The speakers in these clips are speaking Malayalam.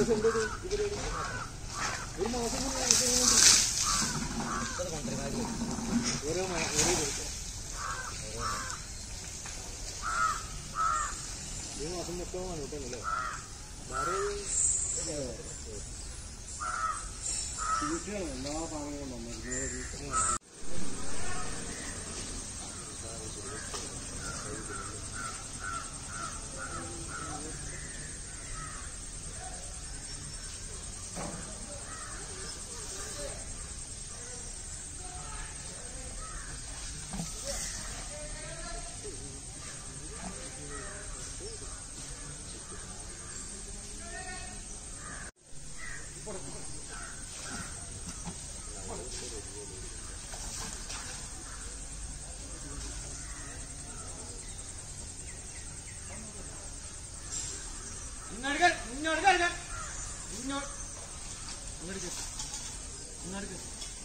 ഇങ്ങോട്ട് ഇങ്ങോട്ട് കേൾക്കാൻ ഇങ്ങോട്ട് ഇങ്ങോട്ട് ഇങ്ങോട്ട്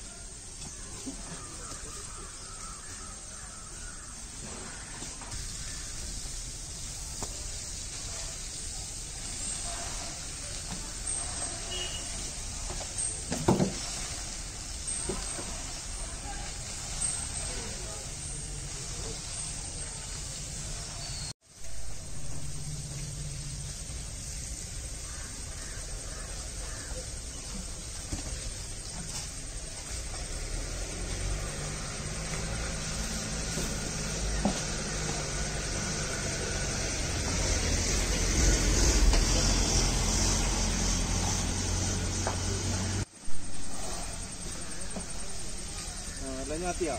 എല്ലാം ഞാത്തിയാ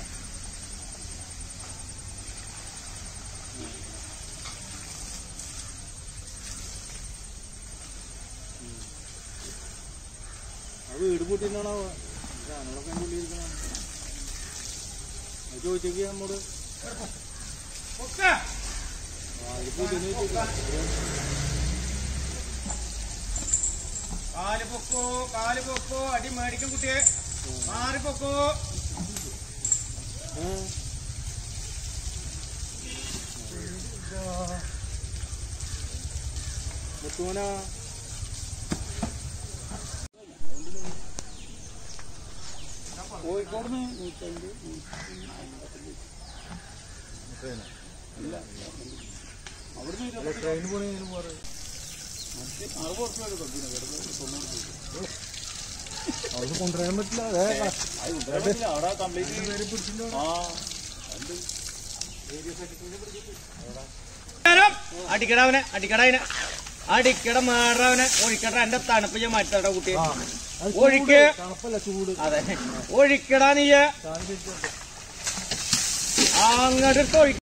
അത് വീട് പൂട്ടിട്ടാണോ സാധനങ്ങളൊക്കെ അതിൻ്റെ ഉള്ളിൽ ഇരിക്കണം അത് ചോദിച്ചേക്ക് നമ്മോട് ഒക്കെ ആ ഇത് പൂട്ടിന്ന് ചോദിച്ചേക്കാം കാല് പൊക്കോ കാല് പൊക്കോ അടി മേടിക്കും കുട്ടിയെ മാറി പൊക്കോ ഏഹ് മുത്തുമോനാ കോഴിക്കോട് ട്രെയിൻ പോണേന് പോറ് അവിടെ കൊണ്ടുവരാൻ പറ്റില്ല അതെ പേര് പിടിച്ചിട്ടുണ്ടോ നേരം അടിക്കട അവനെ അടിക്കട അവനെ അടിക്കട മാറവനെ ഒഴിക്കട എന്റെ തണുപ്പ് ഞാൻ മാറ്റട കുട്ടി ഒഴിക്ക്. തണുപ്പല്ല ചൂട് അതെ ഒഴിക്കടാ നീ താൻ ശരിക്കും അങ്ങോട്ട് ഒഴിക്ക